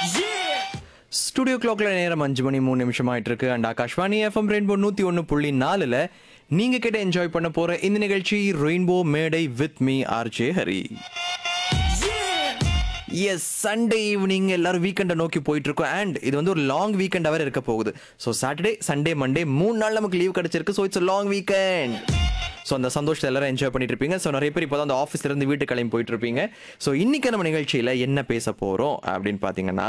studio கிளாக்ல நேரம் அஞ்சு மணி மூணு நிமிஷம் ஆயிட்டு இருக்கு அண்ட் ஆகாஷ்வாணி எஃப்எம் ரெயின்போ நூத்தி ஒன்னு புள்ளி நாலுல நீங்க கிட்ட என்ஜாய் பண்ண போற இந்த நிகழ்ச்சி ரெயின்போ மேடை with me RJ Hari S Sunday evening எல்லாரும் வீக்கெண்டை நோக்கி போயிட்டு இருக்கோம் அண்ட் இது வந்து ஒரு லாங் வீக்கெண்ட் அவர் இருக்க போகுது ஸோ சாட்டர்டே சண்டே மண்டே மூணு நாள் நமக்கு லீவ் கிடைச்சிருக்கு so it's long weekend so அந்த சந்தோஷத்தை எல்லாரும் என்ஜாய் பண்ணிட்டு இருப்பீங்க ஸோ நிறைய பேர் இப்போ தான் அந்த ஆஃபீஸ்ல இருந்து வீட்டுக்கு கிளம்பி போயிட்டு இருப்பீங்க ஸோ இன்னைக்கு நம்ம நிகழ்ச்சியில் என்ன பேச போகிறோம் அப்படின்னு பார்த்தீங்கன்னா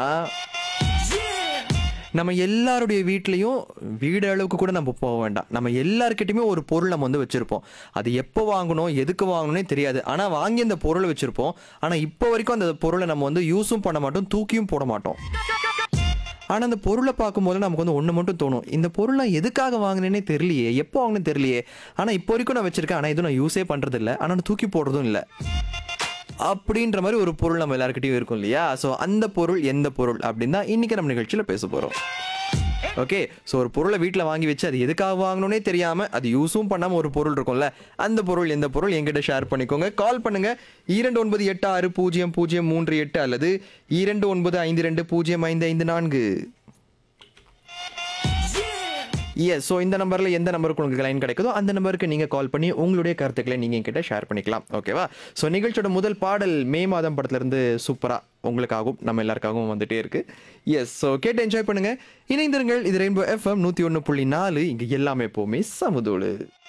நம்ம எல்லாருடைய வீட்லேயும் வீடு அளவுக்கு கூட நம்ம போக வேண்டாம் நம்ம எல்லாருக்கிட்டையுமே ஒரு பொருள் நம்ம வந்து வச்சிருப்போம் அது எப்போ வாங்கணும் எதுக்கு வாங்கணும்னே தெரியாது ஆனால் வாங்கி அந்த பொருளை வச்சிருப்போம் ஆனால் இப்போ வரைக்கும் அந்த பொருளை நம்ம வந்து யூஸும் பண்ண மாட்டோம் தூக்கியும் போட மாட்டோம் ஆனால் அந்த பொருளை பார்க்கும்போது நமக்கு வந்து ஒன்று மட்டும் தோணும் இந்த பொருள் நான் எதுக்காக வாங்கினேனே தெரியலையே எப்போ வாங்கினே தெரியலையே ஆனால் இப்போ வரைக்கும் நான் வச்சிருக்கேன் ஆனால் எதுவும் நான் யூஸே பண்ணுறது இல்லை ஆனால் நான் தூக்கி போடுறதும் இல்லை அப்படின்ற மாதிரி ஒரு பொருள் நம்ம எல்லாருக்கிட்டையும் இருக்கும் இல்லையா ஸோ அந்த பொருள் எந்த பொருள் அப்படின்னு தான் இன்னைக்கு நம்ம நிகழ்ச்சியில் பேச போகிறோம் ஓகே ஸோ ஒரு பொருளை வீட்டில் வாங்கி வச்சு அது எதுக்காக வாங்கணும்னே தெரியாமல் அது யூஸும் பண்ணாமல் ஒரு பொருள் இருக்கும்ல அந்த பொருள் எந்த பொருள் எங்கிட்ட ஷேர் பண்ணிக்கோங்க கால் பண்ணுங்க இரண்டு ஒன்பது எட்டு ஆறு பூஜ்ஜியம் பூஜ்ஜியம் மூன்று எட்டு அல்லது இரண்டு ஒன்பது ஐந்து ரெண்டு பூஜ்ஜியம் ஐந்து ஐந்து நான்கு எஸ் ஸோ இந்த நம்பரில் எந்த நம்பருக்கு உங்களுக்கு லைன் கிடைக்குதோ அந்த நம்பருக்கு நீங்கள் கால் பண்ணி உங்களுடைய கருத்துக்களை நீங்கள் என்கிட்ட ஷேர் பண்ணிக்கலாம் ஓகேவா ஸோ நிகழ்ச்சியோட முதல் பாடல் மே மாதம் படத்துலேருந்து சூப்பராக உங்களுக்காகவும் நம்ம எல்லாருக்காகவும் வந்துட்டே இருக்கு எஸ் ஸோ கேட்டு என்ஜாய் பண்ணுங்க இணைந்திருங்கள் இது ரெயின்போ எஃப்எம் நூற்றி ஒன்று புள்ளி நாலு இங்கே எல்லாமே எப்போவுமே சமுதோடு